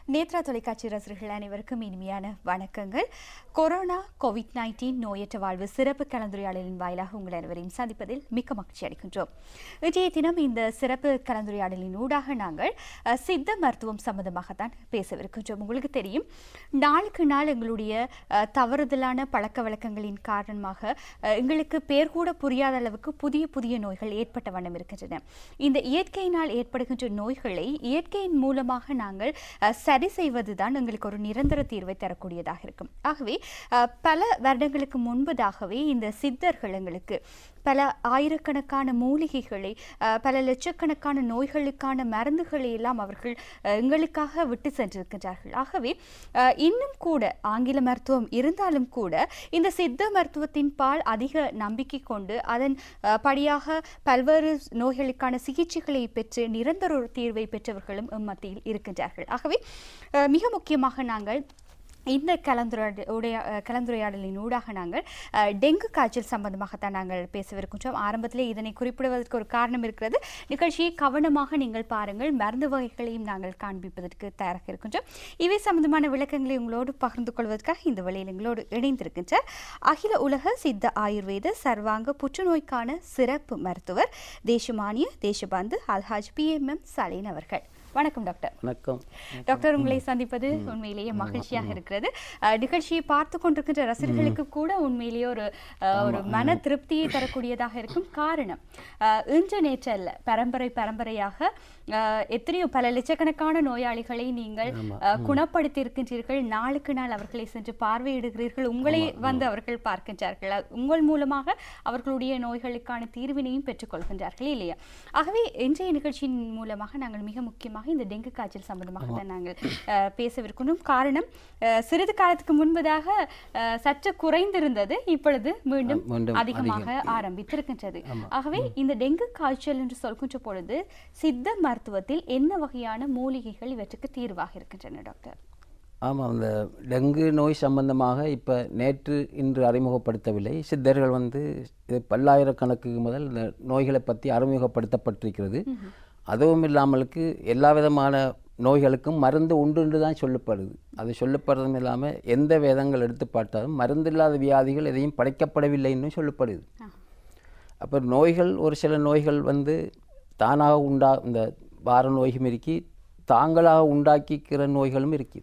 நேத்ரா தொலைக்காட்சி ரசிகர்கள் அனைவருக்கும் இனிமையான வணக்கங்கள் கொரோனா கோவிட் நைன்டீன் நோயற்ற வாழ்வு சிறப்பு கலந்துரையாடலின் வாயிலாக உங்கள் அனைவரையும் சந்திப்பதில் மிக்க மகிழ்ச்சி அடைகின்றோம் இன்றைய தினம் இந்த சிறப்பு கலந்துரையாடலின் ஊடாக நாங்கள் அஹ், சித்த மருத்துவம் சம்பந்தமாகத்தான் பேசவிருக்கின்றோம் உங்களுக்கு தெரியும் நாளுக்கு நாள் எங்களுடைய அஹ், தவறுதலான பழக்க வழக்கங்களின் காரணமாக அஹ், எங்களுக்கு பேர் கூட புரியாத அளவுக்கு புதிய புதிய நோய்கள் ஏற்பட்ட வண்ணம் இருக்கின்றன இந்த இயற்கையினால் ஏற்படுகின்ற நோய்களை இயற்கையின் மூலமாக நாங்கள் அஹ், சரி செய்வதுதான் எங்களுக்கு ஒரு நிரந்தர தீர்வை தரக்கூடியதாக இருக்கும் ஆகவே அஹ், பல வருடங்களுக்கு முன்பதாகவே இந்த சித்தர்கள் எங்களுக்கு பல ஆயிரக்கணக்கான மூலிகைகளை அஹ், பல லட்சக்கணக்கான நோய்களுக்கான மருந்துகளை எல்லாம் அவர்கள் அஹ், எங்களுக்காக விட்டு சென்றிருக்கின்றார்கள் ஆகவே அஹ், இன்னும் கூட ஆங்கில மருத்துவம் இருந்தாலும் கூட இந்த சித்த மருத்துவத்தின் பால் அதிக நம்பிக்கை கொண்டு அதன் அஹ், படியாக பல்வேறு நோய்களுக்கான சிகிச்சைகளை பெற்று நிரந்தர ஒரு தீர்வை பெற்றவர்களும் எம் மத்தியில் இருக்கின்றார்கள் ஆகவே அஹ், மிக முக்கியமாக நாங்கள் இந்த கலந்துரையாட உடைய அஹ், கலந்துரையாடலின் ஊடாக நாங்கள் அஹ், டெங்கு காய்ச்சல் சம்பந்தமாகத்தான் நாங்கள் பேசவிருக்கின்றோம் ஆரம்பத்திலே இதனை குறிப்பிடுவதற்கு ஒரு காரணம் இருக்கிறது நிகழ்ச்சியை கவனமாக நீங்கள் பாருங்கள் மருந்து வகைகளையும் நாங்கள் காண்பிப்பதற்கு தயாராக இருக்கின்றோம் இவை சம்பந்தமான விளக்கங்களை உங்களோடு பகிர்ந்து கொள்வதற்காக இந்த வழியில் எங்களோடு இணைந்திருக்கின்ற அகில உலக சித்த ஆயுர்வேத சர்வாங்க புற்றுநோய்க்கான சிறப்பு மருத்துவர் தேசமானிய தேசபந்து அல்ஹாஜ் பி எம் எம் சலீன் அவர்கள் வணக்கம் டாக்டர் வணக்கம் டாக்டர் உங்களை சந்திப்பது உண்மையிலேயே மகிழ்ச்சியாக இருக்கிறது அஹ், நிகழ்ச்சியை பார்த்து கொண்டிருக்கின்ற ரசிகர்களுக்கு கூட உண்மையிலேயே ஒரு அஹ், ஒரு மன திருப்தியை தரக்கூடியதாக இருக்கும் காரணம் அஹ், இன்று நேற்று அல்ல பரம்பரை பரம்பரையாக அஹ், எத்தனையோ பல லட்சக்கணக்கான நோயாளிகளை நீங்கள் அஹ், குணப்படுத்தி இருக்கின்றீர்கள் நாளுக்கு நாள் அவர்களை சென்று பார்வையிடுகிறீர்கள் உங்களை வந்து அவர்கள் பார்க்கின்றார்கள் அஹ், உங்கள் மூலமாக அவர்களுடைய நோய்களுக்கான தீர்வினையும் பெற்றுக்கொள்கின்றார்கள் இல்லையா ஆகவே இன்றைய நிகழ்ச்சியின் மூலமாக நாங்கள் மிக முக்கியமாக இந்த டெங்கு காய்ச்சல் சம்பந்தமாக தான் நாங்கள் அஹ், பேசவிருக்கணும் காரணம் அஹ், சிறிது காலத்துக்கு முன்பதாக அஹ், சற்று குறைந்திருந்தது இப்பொழுது மீண்டும் மீண்டும் அதிகமாக ஆரம்பித்திருக்கின்றது ஆகவே இந்த டெங்கு காய்ச்சல் என்று சொல்கின்ற பொழுது சித்த மருத்துவத்தில் என்ன வகையான மூலிகைகள் இவற்றுக்கு தீர்வாக இருக்கின்றன டாக்டர் ஆமாம் அந்த டெங்கு நோய் சம்பந்தமாக இப்போ நேற்று இன்று அறிமுகப்படுத்தவில்லை சித்தர்கள் வந்து இது பல்லாயிரக்கணக்குக்கு முதல் இந்த நோய்களை பற்றி அறிமுகப்படுத்தப்பட்டிருக்கிறது அதுவும் இல்லாமலுக்கு எல்லா விதமான நோய்களுக்கும் மருந்து உண்டு என்று தான் சொல்லப்படுது அது சொல்லப்படுறதும் இல்லாமல் எந்த வேதங்கள் எடுத்து பார்த்தாலும் மருந்தில்லாத வியாதிகள் எதையும் படைக்கப்படவில்லைன்னு சொல்லப்படுது அப்போ நோய்கள் ஒரு சில நோய்கள் வந்து தானாக உண்டா இந்த வார நோய்களும் இருக்கி தாங்களாக உண்டாக்கிக்கிற நோய்களும் இருக்கு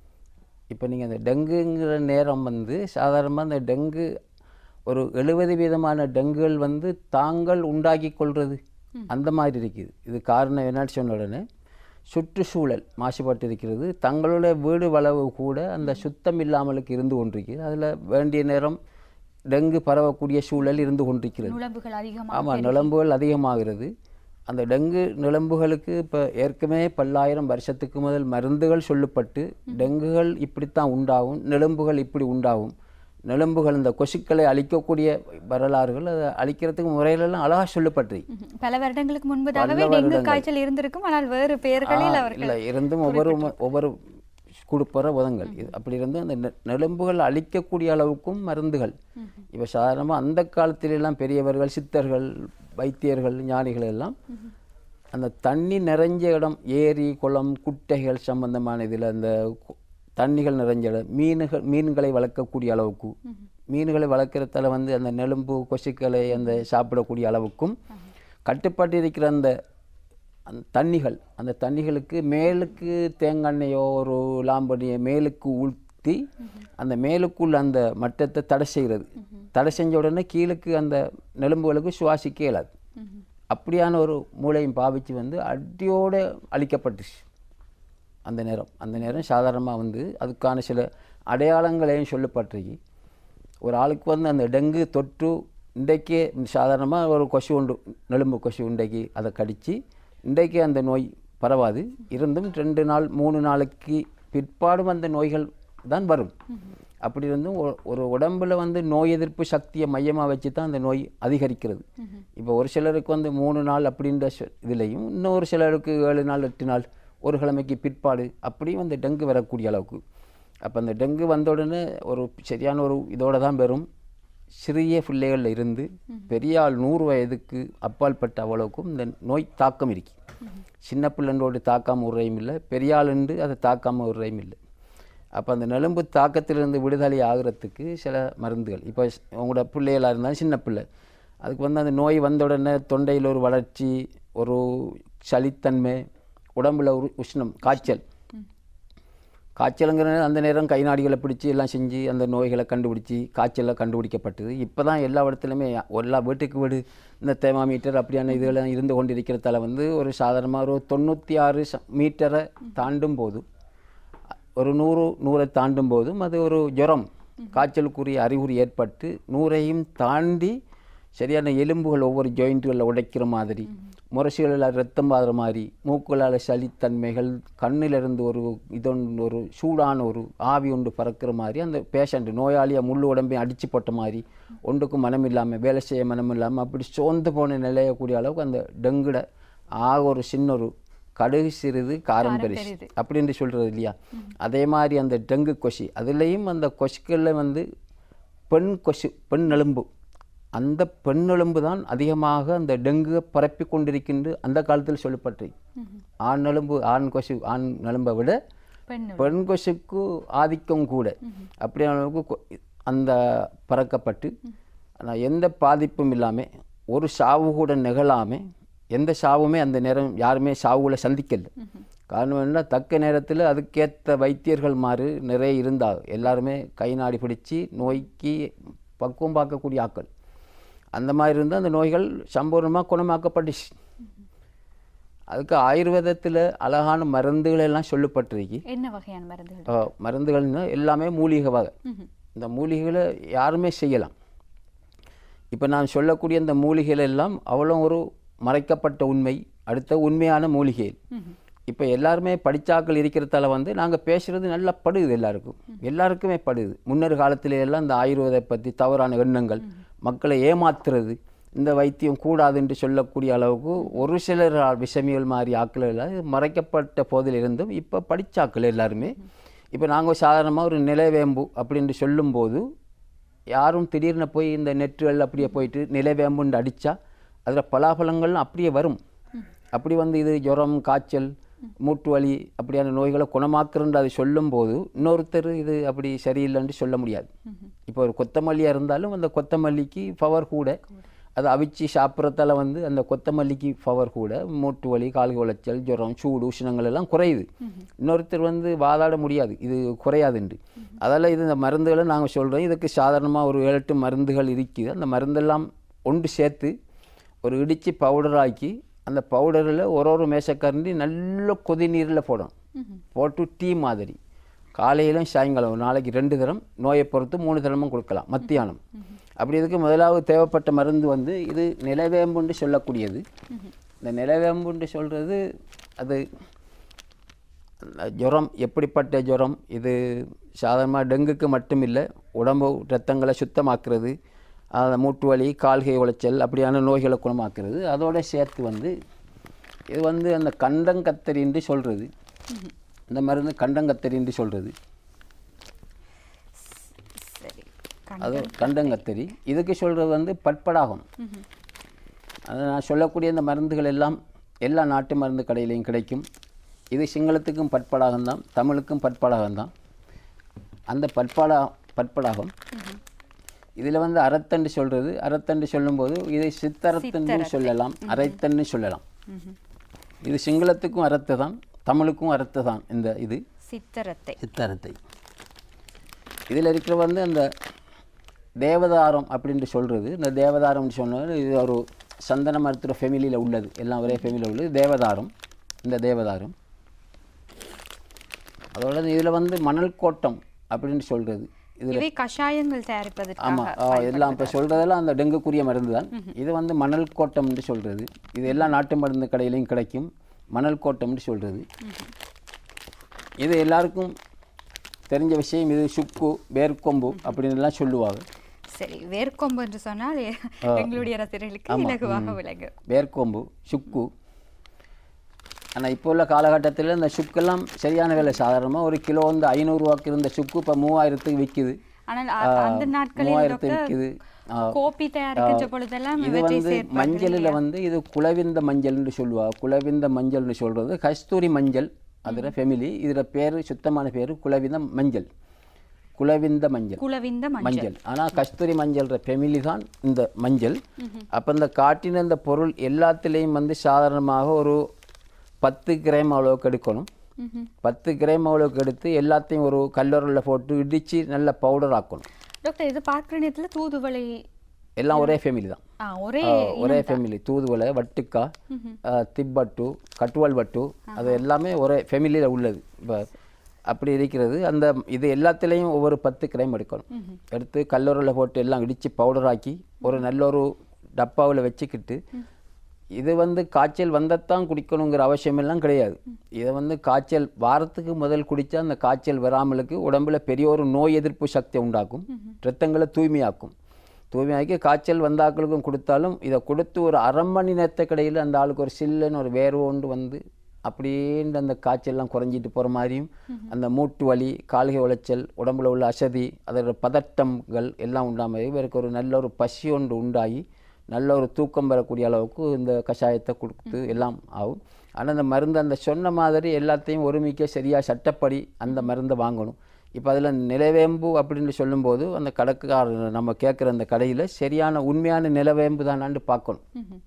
இப்போ நீங்கள் அந்த டெங்குங்கிற நேரம் வந்து சாதாரணமாக அந்த டெங்கு ஒரு எழுபது வீதமான டெங்குகள் வந்து தாங்கள் உண்டாக்கி கொள்வது அந்த மாதிரி இருக்குது இது காரணம் என்னன்னு சொன்ன உடனே சுற்றுச்சூழல் மாசுபட்டு இருக்கிறது தங்களுடைய வீடு வளவு கூட அந்த சுத்தம் இல்லாமலுக்கு இருந்து கொண்டிருக்கிறது அதில் வேண்டிய நேரம் டெங்கு பரவக்கூடிய சூழல் இருந்து கொண்டிருக்கிறது நுழம்புகள் அதிகமாக ஆமாம் நிலம்புகள் அதிகமாகிறது அந்த டெங்கு நிலம்புகளுக்கு இப்போ ஏற்கனவே பல்லாயிரம் வருஷத்துக்கு முதல் மருந்துகள் சொல்லப்பட்டு டெங்குகள் இப்படித்தான் உண்டாகும் நிலம்புகள் இப்படி உண்டாகும் நிலம்புகள் இந்த கொசுக்களை அழிக்கக்கூடிய வரலாறுகள் அதை அழிக்கிறதுக்கு முறையிலெல்லாம் அழகாக சொல்லப்பட்டு ம்ஹும். பல வருடங்களுக்கு முன்பதாகவே டெங்கு காய்ச்சல் இருந்திருக்கும் ஆனால் வேறு பெயர்களில் அவர்கள் இல்லை இருந்தும் ஒவ்வொரு ம- ஒவ்வொரு கொடுப்பற உதங்கள் இது அப்படி இருந்து அந்த நெ- நெலும்புகள் அழிக்கக்கூடிய அளவுக்கும் மருந்துகள் இப்போ சாதாரணமாக அந்த காலத்திலெல்லாம் பெரியவர்கள் சித்தர்கள் வைத்தியர்கள் ஞானிகள் எல்லாம் அந்த தண்ணி நிறைஞ்ச இடம் ஏரி குளம் குட்டைகள் சம்பந்தமான இதில் அந்த கு- தண்ணிகள் நிறைஞ்ச இடம் மீன்கள் மீன்களை வளர்க்கக்கூடிய அளவுக்கு மீன்களை வளர்க்குறதால வந்து அந்த நெலும்பு கொசுக்களை அந்த சாப்பிடக்கூடிய அளவுக்கும் கட்டுப்பாட்டு இருக்கிற அந்த அந்த தண்ணிகள் அந்த தண்ணிகளுக்கு மேலுக்கு தேங்காண்ணையோ ஒரு லாம்படியை மேலுக்கு ஊற்றி அந்த மேலுக்குள்ள அந்த மட்டத்தை தடை செய்கிறது தடை செஞ்ச உடனே கீழுக்கு அந்த நெலும்புகளுக்கு சுவாசிக்க இயலாது அப்படியான ஒரு மூளையும் பாவிச்சு வந்து அடியோடு அழிக்கப்பட்டுச்சு அந்த நேரம் அந்த நேரம் சாதாரணமாக வந்து அதுக்கான சில அடையாளங்களையும் சொல்லப்பட்டிருக்கு ஒரு ஆளுக்கு வந்து அந்த டெங்கு தொற்று இன்றைக்கே சாதாரணமாக ஒரு கொசு உண்டு நெலும்பு கொசு இன்றைக்கு அதை கடித்து இன்றைக்கே அந்த நோய் பரவாது இருந்தும் ரெண்டு நாள் மூணு நாளைக்கு பிற்பாடும் அந்த நோய்கள் தான் வரும் அப்படி இருந்தும் ஒரு- ஒரு உடம்புல வந்து நோய் எதிர்ப்பு சக்தியை மையமாக வச்சு தான் அந்த நோய் அதிகரிக்கிறது இப்போ ஒரு சிலருக்கு வந்து மூணு நாள் அப்படின்ற சொ- இதுலேயும் இன்னொரு சிலருக்கு ஏழு நாள் எட்டு நாள் ஒரு கிழமைக்கு பிற்பாடு அப்படியும் அந்த டெங்கு வரக்கூடிய அளவுக்கு அப்போ அந்த டெங்கு வந்த உடனே ஒரு சரியான ஒரு இதோட தான் வரும் சிறிய பிள்ளைகள்ல இருந்து பெரிய ஆள் நூறு வயதுக்கு அப்பாற்பட்ட அவ்வளவுக்கும் இந்த நோய் தாக்கம் இருக்கு சின்ன பிள்ளைன்றோடு தாக்காமல் விடுறையும் இல்லை பெரியாளுண்டு அதை தாக்காமல் விடுறையும் இல்லை அப்போ அந்த நெலும்பு தாக்கத்திலிருந்து விடுதலை ஆகிறதுக்கு சில மருந்துகள் இப்போ உங்களோட பிள்ளைகளாக இருந்தாலும் சின்ன பிள்ளை அதுக்கு வந்து அந்த நோய் வந்த உடனே தொண்டையில் ஒரு வளர்ச்சி ஒரு சளித்தன்மை உடம்புல ஒரு உஷ்ணம் காய்ச்சல் காய்ச்சலுங்கிற அந்த நேரம் கை நாடிகளை பிடிச்சி எல்லாம் செஞ்சு அந்த நோய்களை கண்டுபிடிச்சி காய்ச்சலில் கண்டுபிடிக்கப்பட்டது இப்போ தான் எல்லா இடத்துலையுமே எல்லா வீட்டுக்கு வீடு இந்த தேர்மாமீட்டர் அப்படியான இதெல்லாம் இருந்து கொண்டிருக்கிறதால வந்து ஒரு சாதாரணமாக ஒரு தொண்ணூற்றி ஆறு மீட்டரை தாண்டும் போது ஒரு நூறு நூறை தாண்டும் போதும் அது ஒரு ஜுரம் காய்ச்சலுக்குரிய அறிகுறி ஏற்பட்டு நூறையும் தாண்டி சரியான எலும்புகள் ஒவ்வொரு ஜாயிண்ட்டுகளில் உடைக்கிற மாதிரி முரசுகளில் ரத்தம் பாதுற மாதிரி மூக்குகளால் சளித்தன்மைகள் கண்ணிலிருந்து ஒரு இதொன்று ஒரு சூடான ஒரு ஆவி ஒன்று பறக்கிற மாதிரி அந்த பேஷண்ட் நோயாளியை முள்ளு உடம்பையும் அடித்து போட்ட மாதிரி ஒன்றுக்கும் மனம் இல்லாமல் வேலை செய்ய மனம் இல்லாமல் அப்படி சோர்ந்து போன நிலையக்கூடிய அளவுக்கு அந்த டெங்குட ஆக ஒரு சின்ன ஒரு கடுகு சிறிது காரம் பெருசு அப்படின்னு சொல்கிறது இல்லையா அதே மாதிரி அந்த டெங்கு கொசு அதுலேயும் அந்த கொசுக்களில் வந்து பெண் கொசு பெண் எலும்பு அந்த பெண் எலும்பு தான் அதிகமாக அந்த டெங்குவை பரப்பி கொண்டிருக்கின்ற அந்த காலத்தில் சொல்லப்பட்டு ஆண் எலும்பு ஆண் கொசு ஆண் எலும்பை விட பெண் பெண் கொசுக்கு ஆதிக்கம் கூட அப்படியான அளவுக்கு கொ- அந்த பறக்கப்பட்டு ஆனால் எந்த பாதிப்பும் இல்லாமல் ஒரு சாவு கூட நிகழாமல் எந்த சாவுமே அந்த நேரம் யாருமே சாவுகளை சந்திக்கல காரணம் என்ன தக்க நேரத்தில் அதுக்கேற்ற வைத்தியர்கள் மாறு நிறைய இருந்தாங்க எல்லாருமே கை நாடி பிடிச்சி நோய்க்கு பக்குவம் பார்க்கக்கூடிய ஆட்கள் அந்த மாதிரி இருந்தால் அந்த நோய்கள் சம்பூர்ணமாக குணமாக்கப்பட்டுச்சு அதுக்கு ஆயுர்வேதத்தில் அழகான மருந்துகள் எல்லாம் சொல்லப்பட்டிருக்கு என்ன வகையான மருந்துகள் ஆ, மருந்துகள்னா எல்லாமே மூலிகை வகை ம்ஹும். இந்த மூலிகைகளை யாருமே செய்யலாம் இப்போ நான் சொல்லக்கூடிய இந்த மூலிகைகள் எல்லாம் அவ்வளோ ஒரு மறைக்கப்பட்ட உண்மை அடுத்த உண்மையான மூலிகை ம்ஹும். இப்போ எல்லாருமே படிச்சாக்கள் இருக்கிறதால வந்து நாங்கள் பேசுறது நல்லா படுது எல்லாருக்கும் எல்லாருக்குமே படுது முன்னர் காலத்திலே எல்லாம் இந்த ஆயுர்வேதை பற்றி தவறான எண்ணங்கள் மக்களை ஏமாத்துறது இந்த வைத்தியம் கூடாதுன்னு சொல்லக்கூடிய அளவுக்கு ஒரு சிலர் ஆ- விஷமிகள் மாதிரி ஆக்கள் எல்லாம் இது மறைக்கப்பட்ட போதில் இருந்தும் இப்போ படிச்சாக்கள் எல்லாருமே இப்போ நாங்கள் சாதாரணமாக ஒரு நிலவேம்பு அப்படின்னு சொல்லும்போது யாரும் திடீர்னு போய் இந்த நெட்டுகள் அப்படியே போயிட்டு நிலவேம்புன்னு அடித்தா அதில் பலாபலங்கள்லாம் அப்படியே வரும் அப்படி வந்து இது ஜுரம் காய்ச்சல் மூட்டு வலி அப்படியான நோய்களை குணமாக்குறன்னு அது சொல்லும்போது இன்னொருத்தர் இது அப்படி சரியில்லைன்னு சொல்ல முடியாது இப்போ ஒரு கொத்தமல்லியாக இருந்தாலும் அந்த கொத்தமல்லிக்கு பவர் கூட அதை அவிச்சு சாப்பிட்றதால வந்து அந்த கொத்தமல்லிக்கு பவர் கூட மூட்டு வலி கால் உளைச்சல் ஜுரம் சூடு உஷ்ணங்கள் எல்லாம் குறையுது இன்னொருத்தர் வந்து வாதாட முடியாது இது குறையாதுண்டு அதால் இது இந்த மருந்துகளை நாங்கள் சொல்கிறோம் இதுக்கு சாதாரணமாக ஒரு ஏழு எட்டு மருந்துகள் இருக்குது அந்த மருந்தெல்லாம் ஒன்று சேர்த்து ஒரு இடித்து பவுடராக்கி அந்த பவுடரில் ஒரு ஒரு மேசக்கரண்டி நல்ல கொதி நீரில் போடணும் போட்டு டீ மாதிரி காலையிலும் சாயங்காலம் ஒரு நாளைக்கு ரெண்டு தரம் நோயை பொறுத்து மூணு தரமும் கொடுக்கலாம் மத்தியானம் அப்படி இதுக்கு முதலாவது தேவைப்பட்ட மருந்து வந்து இது நிலவேம்புன்னு சொல்லக்கூடியது இந்த நிலவேம்புன்னு சொல்கிறது அது அந்த ஜுரம் எப்படிப்பட்ட ஜுரம் இது சாதாரணமாக டெங்குக்கு மட்டும் இல்லை உடம்பு ரத்தங்களை சுத்தமாக்குறது அந்த மூட்டு வலி கால்கை உளைச்சல் அப்படியான நோய்களை குணமாக்குறது அதோட சேர்த்து வந்து இது வந்து அந்த கண்டங்கத்தரின்னு சொல்கிறது இந்த மருந்து கண்டங்கத்தரின்னு சொல்கிறது சரி அது கண்டங்கத்தரி இதுக்கு சொல்கிறது வந்து பட்படாகம் அது நான் சொல்லக்கூடிய இந்த மருந்துகள் எல்லாம் எல்லா நாட்டு மருந்து கடையிலையும் கிடைக்கும் இது சிங்களத்துக்கும் பட்படாகம் தான் தமிழுக்கும் பட்படாகம் தான் அந்த பட்படா பட்படாகம் இதில் வந்து அறத்தண்டு சொல்கிறது அறத்தண்டு சொல்லும்போது இதை சித்தரத்தண்டு சொல்லலாம் அரைத்தண்டு சொல்லலாம் இது சிங்களத்துக்கும் அறத்து தான் தமிழுக்கும் அறத்து தான் இந்த இது சித்தரத்தை சித்தரத்தை இதில் இருக்கிற வந்து அந்த தேவதாரம் அப்படின்ட்டு சொல்கிறது இந்த தேவதாரம்னு சொன்னது இது ஒரு சந்தன மருத்துவ ஃபெமிலியில் உள்ளது எல்லாம் ஒரே ஃபெமிலியில் உள்ளது தேவதாரம் இந்த தேவதாரம் அதோட இதில் வந்து மணல் கோட்டம் அப்படின்னு சொல்கிறது இதில் இவை கஷாயங்கள் தயாரிப்பதற்காக ஆமாம் எல்லாம் இப்போ சொல்கிறதெல்லாம் அந்த டெங்குக்குரிய மருந்து தான் இது வந்து மணல் கோட்டம்னு சொல்கிறது இது எல்லா நாட்டு மருந்து கடையிலையும் கிடைக்கும் மணல் கோட்டம்னு சொல்கிறது இது எல்லாருக்கும் தெரிஞ்ச விஷயம் இது சுக்கு வேர்க்கொம்பு அப்படின்னு எல்லாம் சொல்லுவாங்க சரி வேர்க்கொம்பு என்று சொன்னால் எங்களுடைய ரசிகர்களுக்கு இலகுவாக விளங்கும் வேர்க்கொம்பு சுக்கு ஆனால் இப்போ உள்ள காலகட்டத்தில் இந்த சுக்கெல்லாம் சரியான விலை சாதாரணமாக ஒரு கிலோ வந்து ஐநூறுரூவாக்கு இருந்த சுக்கு இப்போ மூவாயிரத்துக்கு விற்கிது ஆனால் அ- அந்த நாட்களில் மூவாயிரத்து டாக்டர் விற்குது ஆ, கோப்பி தயாரிக்கின்ற பொழுதெல்லாம் இது இவற்றை வந்து சேர்ப்பார்கள் மஞ்சளில் வந்து இது குலவிந்த மஞ்சள்னு சொல்லுவா குலவிந்த மஞ்சள்னு சொல்றது கஸ்தூரி மஞ்சள் அதில் ஃபெமிலி இதில் பேர் சுத்தமான பேர் குலவிந்த மஞ்சள் குலவிந்த மஞ்சள் குலவிந்த மஞ்சள் மஞ்சள் ஆனால் கஸ்தூரி மஞ்சள்ன்ற ஃபெமிலி தான் இந்த மஞ்சள் அப்போ இந்த காட்டின இந்த பொருள் எல்லாத்துலேயும் வந்து சாதாரணமாக ஒரு பத்து கிராம் அளவுக்கு எடுக்கணும் ம்ஹும். பத்து கிராம் அளவுக்கு எடுத்து எல்லாத்தையும் ஒரு கல்லூரில் போட்டு இடித்து நல்ல பவுடர் ஆக்கணும் டாக்டர் இது பார்க்குற நேரத்துல தூதுவளை எல்லாம் ஒரே ஃபேமிலி தான் ஆ, ஒரே ஆ, ஒரே ஃபேமிலி தூதுவளை வட்டுக்கா ஆ, திப்பட்டு கட்டுவால் வட்டு அது எல்லாமே ஒரே ஃபேமிலியில் உள்ளது இப்போ அப்படி இருக்கிறது அந்த இது எல்லாத்துலேயும் ஒவ்வொரு பத்து கிராம் எடுக்கணும் எடுத்து கல்லூரில் போட்டு எல்லாம் இடித்து பவுடர் ஆக்கி ஒரு நல்ல ஒரு டப்பாவில் வச்சுக்கிட்டு இது வந்து காய்ச்சல் வந்தத்தான் குடிக்கணுங்கிற அவசியம் எல்லாம் கிடையாது இதை வந்து காய்ச்சல் வாரத்துக்கு முதல் குடித்தா அந்த காய்ச்சல் வராமலுக்கு உடம்புல பெரிய ஒரு நோய் எதிர்ப்பு சக்தி உண்டாக்கும் ரத்தங்களை தூய்மையாக்கும் தூய்மையாக்கி காய்ச்சல் வந்தாக்களுக்கும் கொடுத்தாலும் இதை கொடுத்து ஒரு அரை மணி நேரத்துக்கு இடையில் அந்த ஆளுக்கு ஒரு சில்லுன்னு ஒரு வேர்வை கொண்டு வந்து அப்படியே அந்த காய்ச்சல்லாம் குறைஞ்சிட்டு போகிற மாதிரியும் அந்த மூட்டு வலி கால்கை உளைச்சல் உடம்புல உள்ள அசதி அதோட பதட்டங்கள் எல்லாம் உண்டாமல் இவருக்கு ஒரு நல்ல ஒரு பசி ஒன்று உண்டாகி நல்ல ஒரு தூக்கம் வரக்கூடிய அளவுக்கு இந்த கஷாயத்தை கொடுத்து எல்லாம் ஆகும் ஆனால் அந்த மருந்து அந்த சொன்ன மாதிரி எல்லாத்தையும் ஒருமிக்க சரியாக சட்டப்படி அந்த மருந்தை வாங்கணும் இப்போ அதில் நிலவேம்பு அப்படின்னு சொல்லும்போது அந்த கடைக்காரர் நம்ம கேட்குற அந்த கடையில் சரியான உண்மையான நிலவேம்பு தானான்னு பார்க்கணும் ம்ஹும்.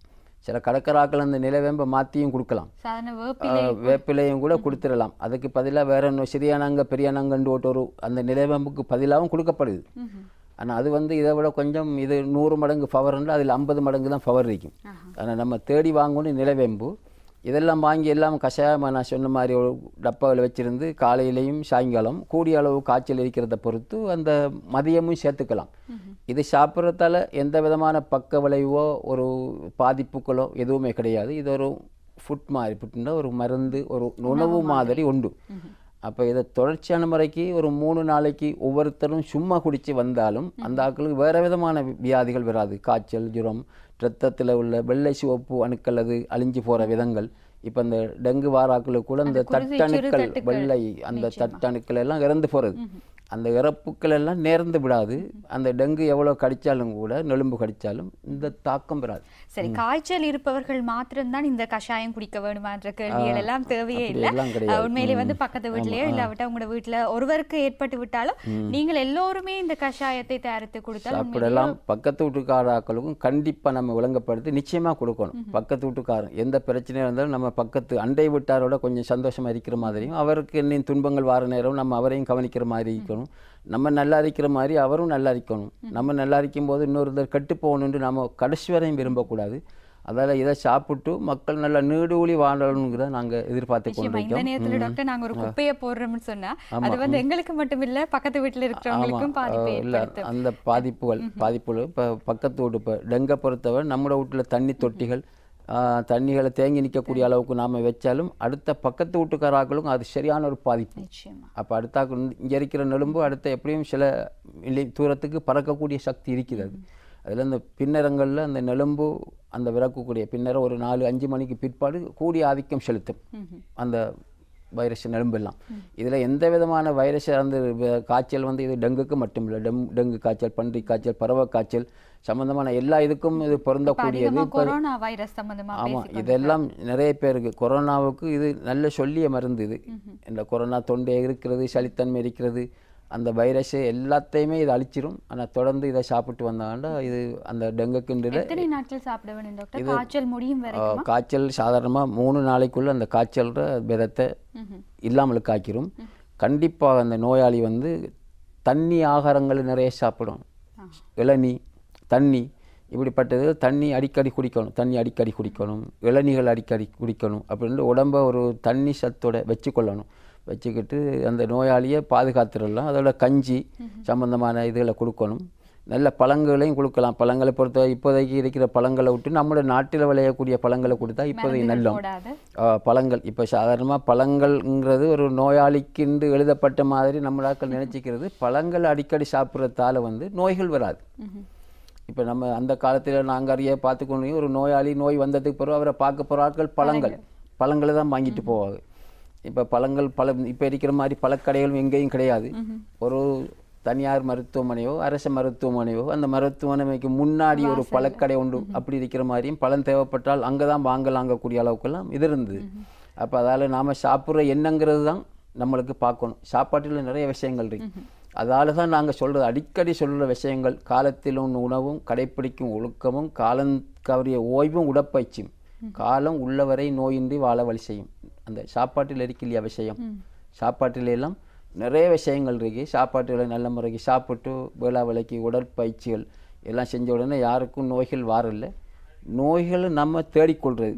சில கடைக்காராக்கள் அந்த நிலவேம்பை மாற்றியும் கொடுக்கலாம் சாதாரண வேப்பிலை ஆஹ் வேப்பிலையும் கூட கொடுத்துடலாம் அதுக்கு பதிலாக வேற ஒன்று சிறியானங்க பெரியானங்கண்டு ஒரு அந்த நிலவேம்புக்கு பதிலாகவும் கொடுக்கப்படுது ம்ஹும். ஆனால் அது வந்து இதை விட கொஞ்சம் இது நூறு மடங்கு பவர்ண்டு அதில் ஐம்பது மடங்கு தான் பவர் இருக்கும் ஆனால் நம்ம தேடி வாங்கணும் நிலவேம்பு இதெல்லாம் வாங்கி எல்லாம் கஷாயமாக நான் சொன்ன மாதிரி ஒரு டப்பாவில் வச்சிருந்து காலையிலையும் சாயங்காலம் கூடிய அளவு காய்ச்சல் இருக்கிறத பொறுத்து அந்த மதியமும் சேர்த்துக்கலாம் இது சாப்பிட்றதால எந்த விதமான பக்க விளைவோ ஒரு பாதிப்புகளோ எதுவுமே கிடையாது இது ஒரு ஃபுட் மாதிரி ஃபுட்னா ஒரு மருந்து ஒரு உணவு மாதிரி உண்டு அப்போ இதை தொடர்ச்சியான முறைக்கு ஒரு மூணு நாளைக்கு ஒவ்வொருத்தரும் சும்மா குடிச்சு வந்தாலும் அந்த ஆட்களுக்கு வேறு விதமான வி- வியாதிகள் வராது காய்ச்சல் ஜுரம் ரத்தத்தில் உள்ள வெள்ளை சிவப்பு அணுக்கள் அது அழிஞ்சு போகிற விதங்கள் இப்போ இந்த டெங்கு வாராக்களுக்கு கூட இந்த தட்டணுக்கள் வெள்ளை அந்த தட்டணுக்கள் எல்லாம் இறந்து போகிறது அந்த இறப்புக்கள் எல்லாம் நேர்ந்து விடாது அந்த டெங்கு எவ்வளோ கடிச்சாலும் கூட நெலும்பு கடிச்சாலும் இந்த தாக்கம் வராது சரி காய்ச்சல் இருப்பவர்கள் மாத்திரம்தான் இந்த கஷாயம் குடிக்க வேணுமான்ற கேள்விகள் எல்லாம் தேவையே இல்லை எல்லாம் கிடையாது. உண்மையிலே வந்து பக்கத்து வீட்லயோ இல்லாவிட்டா உங்களோட வீட்ல ஒருவருக்கு ஏற்பட்டு விட்டாலும் நீங்கள் எல்லோருமே இந்த கஷாயத்தை தயாரித்து கொடுத்தால் சாப்பிடலாம் பக்கத்து வீட்டுக்காராக்களுக்கும் கண்டிப்பாக நம்ம விளங்கப்படுத்தி நிச்சயமாக கொடுக்கணும் பக்கத்து வீட்டுக்காரன் எந்த பிரச்சனையாக இருந்தாலும் நம்ம பக்கத்து அண்டை வீட்டாரோட கொஞ்சம் சந்தோஷமா இருக்கிற மாதிரியும் அவருக்கு இன்னும் துன்பங்கள் வார நேரம் நம்ம அவரையும் கவனிக்கிற மாதிரி இருக்கணும் நம்ம நல்லா இருக்கிற மாதிரி அவரும் நல்லா இருக்கணும் நம்ம நல்லா இருக்கும் போது இன்னொருத்தர் கெட்டு போகணுன்ட்டு நம்ம கடைசி வரையும் விரும்பக்கூடாது அதால இதை சாப்பிட்டு மக்கள் நல்லா நீடூழி வாழணுங்கிறத நாங்கள் எதிர்பார்த்து நிச்சயமா இந்த கொண்டிருக்கோம் நேரத்துல டாக்டர் நாங்க ஒரு குப்பையை போடுறோம்னு சொன்னா அது வந்து எங்களுக்கு மட்டும் இல்ல பக்கத்து வீட்டுல இருக்கிறவங்களுக்கும் பாதிப்பை இல்லை ஏற்படுத்தும் அந்த பாதிப்புகள் பாதிப்புகள் இப்போ பக்கத்து வீட்டு இப்போ டெங்கை பொறுத்தவரை நம்மளோட வீட்டில் தண்ணி தொட்டிகள் ஆ, தண்ணிகளை தேங்கி நிற்கக்கூடிய அளவுக்கு நாம் வச்சாலும் அடுத்த பக்கத்து வீட்டுக்காராக்களுக்கும் அது சரியான ஒரு பாதிப்பு நிச்சயமா அப்போ அடுத்தாக்கு இங்கே இருக்கிற நெலும்பு அடுத்த எப்படியும் சில மில்லி தூரத்துக்கு பறக்கக்கூடிய சக்தி இருக்கிறது அதில் இந்த பின்னரங்களில் அந்த நெலும்பு அந்த விறக்கக்கூடிய பின்னரம் ஒரு நாலு அஞ்சு மணிக்கு பிற்பாடு கூடிய ஆதிக்கம் செலுத்தும் அந்த வைரஸ் நெலும்பெல்லாம் இதில் எந்த விதமான வைரஸ் அந்த வ- காய்ச்சல் வந்து இது டெங்குக்கு மட்டுமில்லை டெம் டெங்கு காய்ச்சல் பன்றி காய்ச்சல் பறவை காய்ச்சல் சம்பந்தமான எல்லா இதுக்கும் இது பொருந்தக்கூடியது அதிகமா இப்போ கொரோனா வைரஸ் சம்பந்தமா ஆமாம் இதெல்லாம் நிறைய பேருக்கு கொரோனாவுக்கு இது நல்ல சொல்லிய மருந்து இது இந்த கொரோனா தொண்டை இருக்கிறது சளித்தன்மை இருக்கிறது அந்த வைரஸ் எல்லாத்தையுமே இது அழிச்சிரும் ஆனால் தொடர்ந்து இதை சாப்பிட்டு வந்தாங்கன்னா இது அந்த டெங்குக்குன்ற எத்தனை நாட்கள் சாப்பிட வேணும் டாக்டர் காய்ச்சல் முடியும் வரை காய்ச்சல் சாதாரணமாக மூணு நாளைக்குள்ள அந்த காய்ச்சல்ற விதத்தை இல்லாமலுக்கு ஆக்கிரும் கண்டிப்பாக அந்த நோயாளி வந்து தண்ணி ஆகாரங்கள் நிறைய சாப்பிடும் இளநீ தண்ணி இப்படிப்பட்டது தண்ணி அடிக்கடி குடிக்கணும் தண்ணி அடிக்கடி குடிக்கணும் இளநீகள் அடிக்கடி குடிக்கணும் அப்படின்னு உடம்ப ஒரு தண்ணி சத்தோட வச்சுக்கொள்ளணும் வச்சுக்கிட்டு அந்த நோயாளியை பாதுகாத்துடலாம் அதோட கஞ்சி சம்பந்தமான இதுகளை கொடுக்கணும் நல்ல பழங்களையும் கொடுக்கலாம் பழங்களை பொறுத்த இப்போதைக்கு இருக்கிற பழங்களை விட்டு நம்மளோட நாட்டில் விளையக்கூடிய பழங்களை கொடுத்தா இப்போதைக்கு நல்லம் போடாது ஆ, பழங்கள் இப்போ சாதாரணமாக பழங்கள்ங்கிறது ஒரு நோயாளிக்குண்டு எழுதப்பட்ட மாதிரி நம்மளாக்கள் நினச்சிக்கிறது பழங்கள் அடிக்கடி சாப்பிட்றதால வந்து நோய்கள் வராது இப்போ நம்ம அந்த காலத்தில் நாங்கள் அறிய பார்த்துக்கொண்டு ஒரு நோயாளி நோய் வந்ததுக்கு பிறகு அவரை பார்க்க போகிற ஆட்கள் பழங்கள் பழங்களை தான் வாங்கிட்டு போவாங்க இப்போ பழங்கள் பழ இப்போ இருக்கிற மாதிரி பழக்கடைகளும் எங்கேயும் கிடையாது ஒரு தனியார் மருத்துவமனையோ அரசு மருத்துவமனையோ அந்த மருத்துவமனைக்கு முன்னாடி ஒரு பழக்கடை உண்டு அப்படி இருக்கிற மாதிரியும் பழம் தேவைப்பட்டால் அங்கே தான் வாங்கலாங்கக்கூடிய அளவுக்கெல்லாம் இது இருந்தது அப்போ அதால் நாம் சாப்பிட்ற எண்ணங்கிறது தான் நம்மளுக்கு பார்க்கணும் சாப்பாட்டில் நிறைய விஷயங்கள் இருக்கு அதால தான் நாங்கள் சொல்கிறது அடிக்கடி சொல்கிற விஷயங்கள் காலத்திலும் உணவும் கடைப்பிடிக்கும் ஒழுக்கமும் காலம் கவரிய ஓய்வும் உடற்பயிற்சியும் காலம் உள்ளவரை நோயின்றி வாழ வழி செய்யும் அந்த சாப்பாட்டில் இருக்கு இல்லையா விஷயம் சாப்பாட்டில எல்லாம் நிறைய விஷயங்கள் இருக்கு சாப்பாட்டுகளை நல்ல முறைக்கு சாப்பிட்டு வேளா வேலைக்கு உடற்பயிற்சிகள் எல்லாம் செஞ்ச உடனே யாருக்கும் நோய்கள் வாரல நோய்களை நம்ம தேடிக்கொள்றது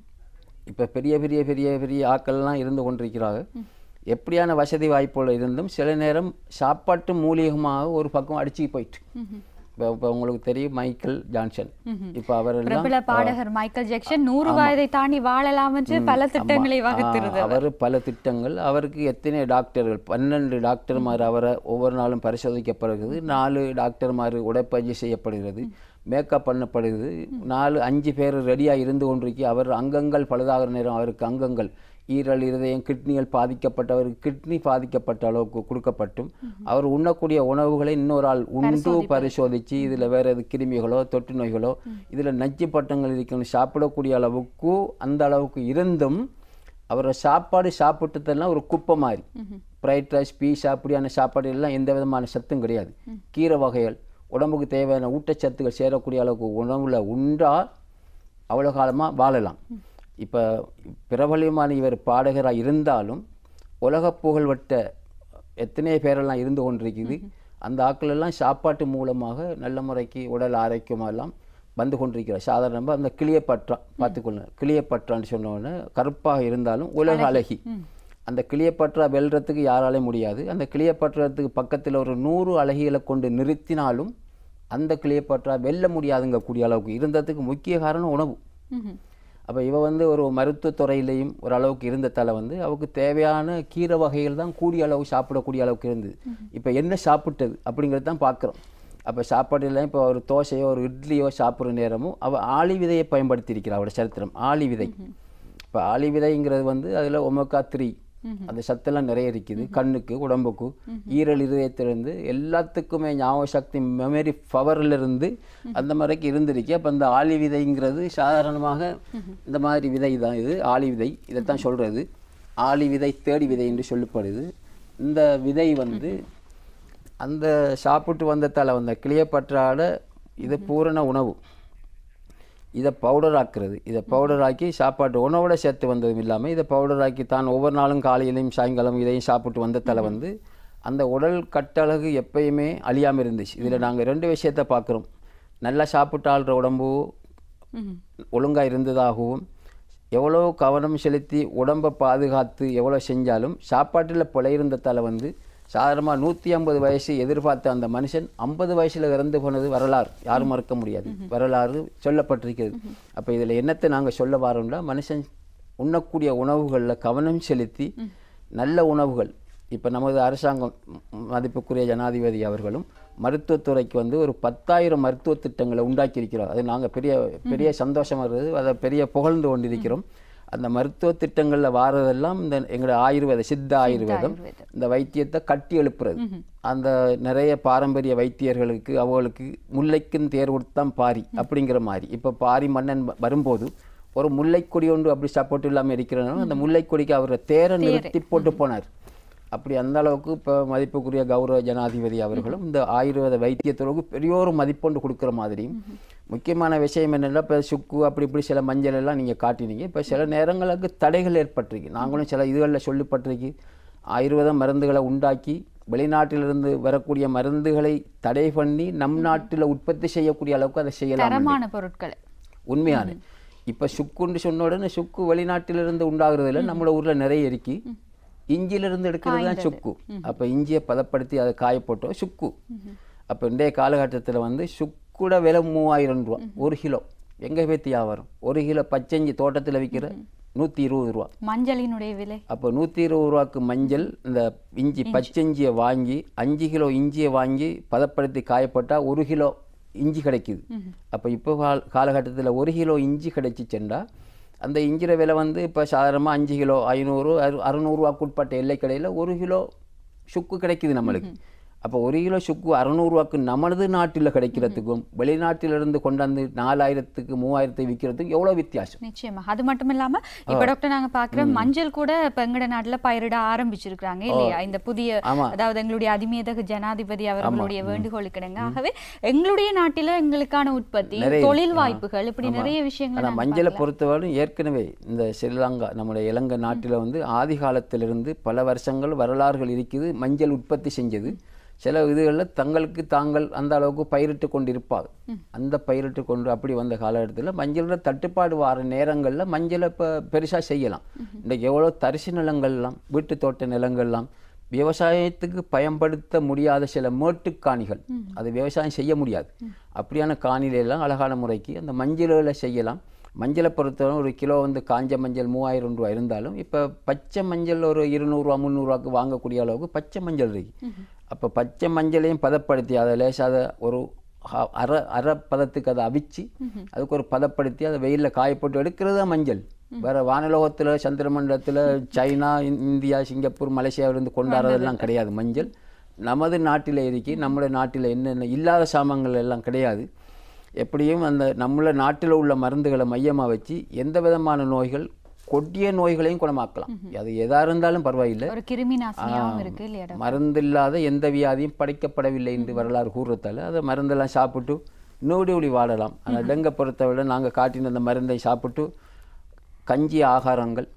இப்போ பெரிய பெரிய பெரிய பெரிய ஆக்கள்லாம் இருந்து கொண்டிருக்கிறாங்க எப்படியான வசதி வாய்ப்புகள் இருந்தும் சில நேரம் சாப்பாட்டு மூலியமாக ஒரு பக்கம் அடிச்சு போயிட்டு இப்போ இப்போ உங்களுக்கு தெரியும் மைக்கேல் ஜான்சன் இப்போ அவரெல்லாம் பிரபல பாடகர் மைக்கேல் ஜாக்சன் நூறு வயதை தாண்டி வாழலாம் என்று பல திட்டங்களை வகுத்திருந்தது அவர் பல திட்டங்கள் அவருக்கு எத்தனை டாக்டர்கள் பன்னெண்டு டாக்டர்மார் அவரை ஒவ்வொரு நாளும் பரிசோதிக்கப்படுகிறது நாலு டாக்டர்மார் உடற்பயிற்சி செய்யப்படுகிறது மேக்கப் பண்ணப்படுகிறது நாலு அஞ்சு பேர் ரெடியாக இருந்து கொண்டிருக்கி அவர் அங்கங்கள் பழுதாகிற நேரம் அவருக்கு அங்கங்கள் ஈரல் இருதயம் கிட்னிகள் பாதிக்கப்பட்டவருக்கு கிட்னி பாதிக்கப்பட்ட அளவுக்கு கொடுக்கப்பட்டும் அவர் உண்ணக்கூடிய உணவுகளை இன்னொரு ஆள் உண்டு பரிசோதித்து இதில் வேற எது கிருமிகளோ தொற்று நோய்களோ இதில் நச்சு பட்டங்கள் இருக்கணும் சாப்பிடக்கூடிய அளவுக்கு அந்த அளவுக்கு இருந்தும் அவரை சாப்பாடு சாப்பிட்டதெல்லாம் ஒரு குப்பை மாதிரி ஃப்ரைட் ரைஸ் பீஸா அப்படியான சாப்பாடு எல்லாம் எந்த விதமான சத்தும் கிடையாது கீரை வகைகள் உடம்புக்கு தேவையான ஊட்டச்சத்துக்கள் சேரக்கூடிய அளவுக்கு உணவுல உண்டால் அவ்வளோ காலமாக வாழலாம் இப்போ பிரபலியமான இவர் பாடகராக இருந்தாலும் உலக புகழ்வட்ட எத்தனை பேரெல்லாம் இருந்து கொண்டிருக்குது அந்த ஆட்கள் எல்லாம் சாப்பாட்டு மூலமாக நல்ல முறைக்கு உடல் ஆரோக்கியமெல்லாம் வந்து கொண்டிருக்கிறார் சாதாரணமாக அந்த கிளியப்பற்றா பார்த்துக்கொள்ளுங்க கிளியப்பற்றான்னு சொன்ன உடனே கருப்பாக இருந்தாலும் உலக அழகி அந்த கிளியப்பற்றா வெல்றதுக்கு யாராலையும் முடியாது அந்த கிளியப்பற்றத்துக்கு பக்கத்தில் ஒரு நூறு அழகிகளை கொண்டு நிறுத்தினாலும் அந்த கிளியப்பற்றா வெல்ல முடியாதுங்க கூடிய அளவுக்கு இருந்ததுக்கு முக்கிய காரணம் உணவு ம்ஹும். அப்போ இவ வந்து ஒரு மருத்துவத் துறையிலையும் ஒரு அளவுக்கு இருந்ததால வந்து அவருக்கு தேவையான கீரை வகைகள் தான் கூடிய அளவு சாப்பிடக்கூடிய அளவுக்கு இருந்தது இப்போ என்ன சாப்பிட்டது அப்படிங்கிறது தான் பார்க்குறோம் அப்போ சாப்பாடுல இப்போ ஒரு தோசையோ ஒரு இட்லியோ சாப்பிட்ற நேரமும் அவ ஆளி விதையை பயன்படுத்தியிருக்கிறார் அவரோட சரித்திரம் ஆளி விதை இப்போ ஆளி விதைங்கிறது வந்து அதில் ஒமக்கா த்ரீ அந்த சத்தெல்லாம் நிறைய இருக்குது கண்ணுக்கு உடம்புக்கு ஈரல் இதயத்திலிருந்து எல்லாத்துக்குமே ஞாபக சக்தி மெமரி பவர்ல இருந்து அந்த மாதிரிக்கு இருந்திருக்கு அப்போ அந்த ஆளி விதைங்கிறது சாதாரணமாக இந்த மாதிரி விதை தான் இது ஆளி விதை இதைத்தான் சொல்றது ஆளி விதை தேடி விதை என்று சொல்லப்படுது இந்த விதை வந்து அந்த சாப்பிட்டு வந்ததால வந்த கிளியப்பற்றாட இது பூரண உணவு இதை பவுடர் ஆக்குறது இதை பவுடர் ஆக்கி சாப்பாட்டு உணவோட சேர்த்து வந்ததும் இல்லாமல் இதை பவுடர் ஆக்கி தான் ஒவ்வொரு நாளும் காலையிலையும் சாயங்காலம் இதையும் சாப்பிட்டு வந்ததால வந்து அந்த உடல் கட்டழகு எப்பயுமே அழியாமல் இருந்துச்சு இதில் நாங்கள் ரெண்டு விஷயத்தை பார்க்குறோம் நல்லா சாப்பிட்டு ஆள்ற உடம்பு ம்ஹும். ஒழுங்காக இருந்ததாகவும் எவ்வளோ கவனம் செலுத்தி உடம்பை பாதுகாத்து எவ்வளோ செஞ்சாலும் சாப்பாட்டில் பிழை இருந்ததால வந்து சாதாரணமாக நூற்றி ஐம்பது வயசு எதிர்பார்த்த அந்த மனுஷன் ஐம்பது வயசில் இறந்து போனது வரலாறு யாரும் மறக்க முடியாது வரலாறு சொல்லப்பட்டிருக்கிறது அப்போ இதில் என்னத்தை நாங்கள் சொல்ல வரோம்னா மனுஷன் உண்ணக்கூடிய உணவுகளில் கவனம் செலுத்தி நல்ல உணவுகள் இப்போ நமது அரசாங்கம் ம், மதிப்புக்குரிய ஜனாதிபதி அவர்களும் மருத்துவத்துறைக்கு வந்து ஒரு பத்தாயிரம் மருத்துவ திட்டங்களை உண்டாக்கி இருக்கிறோம் அது நாங்கள் பெரிய பெரிய சந்தோஷமா இருக்குது அதை பெரிய புகழ்ந்து கொண்டிருக்கிறோம் அந்த மருத்துவ திட்டங்களில் வாரதெல்லாம் இந்த எங்களோட ஆயுர்வேத சித்த ஆயுர்வேதம் ஆயுர்வேதம். இந்த வைத்தியத்தை கட்டி எழுப்புறது அந்த நிறைய பாரம்பரிய வைத்தியர்களுக்கு அவங்களுக்கு முல்லைக்கும் தேர் கொடுத்தான் பாரி அப்படிங்கிற மாதிரி இப்போ பாரி மன்னன் வ- வரும்போது ஒரு முல்லைக்கொடி ஒன்று அப்படி சப்போர்ட் இல்லாமல் இருக்கிறனால அந்த முல்லைக்கொடிக்கு அவரை தேரை நிறுத்தி போட்டு போனார் அப்படி அந்த அளவுக்கு இப்போ மதிப்புக்குரிய கௌரவ ஜனாதிபதி அவர்களும் இந்த ஆயுர்வேத வைத்தியத்துறைக்கு பெரிய ஒரு மதிப்பொண்டு கொடுக்குற மாதிரியும் முக்கியமான விஷயம் என்னென்னா இப்போ சுக்கு அப்படி இப்படி சில மஞ்சள் எல்லாம் நீங்கள் காட்டினீங்க இப்போ சில நேரங்களுக்கு தடைகள் ஏற்பட்டிருக்கு நாங்களும் சில இதுகளில் சொல்லப்பட்டிருக்கு ஆயுர்வேத மருந்துகளை உண்டாக்கி வெளிநாட்டிலிருந்து வரக்கூடிய மருந்துகளை தடை பண்ணி நம் நாட்டில் உற்பத்தி செய்யக்கூடிய அளவுக்கு அதை செய்யலாம் தரமான பொருட்களை உண்மையான இப்போ சுக்குன்னு சொன்ன உடனே சுக்கு வெளிநாட்டிலிருந்து உண்டாகிறது இல்லை நம்ம ஊர்ல நிறைய இருக்கு இஞ்சிலிருந்து எடுக்கிறது தான் சுக்கு அப்போ இஞ்சியை பதப்படுத்தி அதை காய போட்டோம் சுக்கு அப்போ இன்றைய காலகட்டத்தில் வந்து சுக்குட விலை மூவாயிரம் ரூபா ஒரு கிலோ எங்கே பேத்தி வியாபாரம் ஒரு கிலோ பச்சைஞ்சி தோட்டத்தில் விற்கிற நூற்றி இருபது ரூபா மஞ்சளினுடைய விலை அப்போ நூற்றி இருபது ரூபாய்க்கு மஞ்சள் இந்த இஞ்சி பச்சைஞ்சியை வாங்கி அஞ்சு கிலோ இஞ்சியை வாங்கி பதப்படுத்தி காயப்பட்டா ஒரு கிலோ இஞ்சி கிடைக்குது அப்போ இப்போ கால காலகட்டத்தில் ஒரு கிலோ இஞ்சி கிடைச்சிச்சுண்டா அந்த இஞ்சிர விலை வந்து இப்போ சாதாரணமாக அஞ்சு கிலோ ஐநூறு அறு அறுநூறுவாக்கு உட்பட்ட எல்லை கடையில் ஒரு கிலோ சுக்கு கிடைக்குது நம்மளுக்கு அப்போ ஒரு கிலோ சுக்கு அறநூறுவாக்கு நமது நாட்டில் கிடைக்கிறதுக்கும் வெளிநாட்டிலிருந்து கொண்டாந்து நாலாயிரத்துக்கு மூவாயிரத்துக்கு விற்கிறதுக்கு எவ்வளோ வித்தியாசம் நிச்சயமா அது மட்டும் இல்லாம இப்ப டாக்டர் நாங்க பாக்குறோம் மஞ்சள் கூட இப்ப எங்கட நாட்டுல பயிரிட ஆரம்பிச்சிருக்காங்க இல்லையா இந்த புதிய ஆமா. அதாவது எங்களுடைய அதிமேதகு ஜனாதிபதி அவர்களுடைய வேண்டுகோளுக்கு இணங்க ஆகவே எங்களுடைய நாட்டில எங்களுக்கான உற்பத்தி நிறைய இருக்கு. தொழில் வாய்ப்புகள் இப்படி நிறைய விஷயங்கள் ஆனால் நாங்க மஞ்சளை பொறுத்தவரை ஏற்கனவே இந்த ஸ்ரீலங்கா நம்முடைய இலங்கை நாட்டில் வந்து ஆதி காலத்திலிருந்து பல வருஷங்கள் வரலாறுகள் இருக்குது மஞ்சள் உற்பத்தி செஞ்சது சில இதுகளில் தங்களுக்கு தாங்கள் அந்த அளவுக்கு பயிரிட்டு கொண்டு இருப்பாங்க அந்த பயிரிட்டு கொண்டு அப்படி வந்த காலகட்டத்தில் மஞ்சளோட தட்டுப்பாடு வர நேரங்களில் மஞ்சளை இப்போ பெருசாக செய்யலாம் இன்றைக்கு எவ்வளோ தரிசு நிலங்கள்லாம் வீட்டு தோட்ட நிலங்கள்லாம் விவசாயத்துக்கு பயன்படுத்த முடியாத சில மேட்டுக்காணிகள் அது விவசாயம் செய்ய முடியாது அப்படியான காணில எல்லாம் அழகான முறைக்கு அந்த மஞ்சளில் செய்யலாம் மஞ்சளை பொறுத்தவரை ஒரு கிலோ வந்து காஞ்ச மஞ்சள் மூவாயிரம் ரூபாய் இருந்தாலும் இப்போ பச்சை மஞ்சள் ஒரு இருநூறுவா முந்நூறுவாக்கு வாங்கக்கூடிய அளவுக்கு பச்சை மஞ்சள் இருக்கு அப்போ பச்சை மஞ்சளையும் பதப்படுத்தி அதை லேசாத ஒரு ஹா- அரை அரை பதத்துக்கு அதை அவிச்சு அதுக்கு ஒரு பதப்படுத்தி அதை வெயிலில் காய போட்டு எடுக்கிறது தான் மஞ்சள் வேற வானலோகத்தில் சந்திரமண்டலத்தில் சைனா இந்- இந்தியா சிங்கப்பூர் மலேசியாவிலிருந்து கொண்டாடுறதெல்லாம் கிடையாது மஞ்சள் நமது நாட்டில் இருக்கு நம்முடைய நாட்டில் என்னென்ன இல்லாத சாமான்கள் எல்லாம் கிடையாது எப்படியும் அந்த நம்மள நாட்டில் உள்ள மருந்துகளை மையமாக வச்சு எந்த விதமான நோய்கள் கொடிய நோய்களையும் குணமாக்கலாம் அது எதா இருந்தாலும் பரவாயில்லை ஒரு கிருமி நாசினியாவும் இருக்கு இல்லையா டாக்டர்? மருந்தில்லாத எந்த வியாதியும் படைக்கப்படவில்லை என்று வரலாறு கூறுறதால அதை மருந்தெல்லாம் சாப்பிட்டு நோடி ஒளி வாழலாம் ஆனால் டெங்கை பொறுத்தவரை நாங்கள் காட்டின அந்த மருந்தை சாப்பிட்டு கஞ்சி ஆகாரங்கள்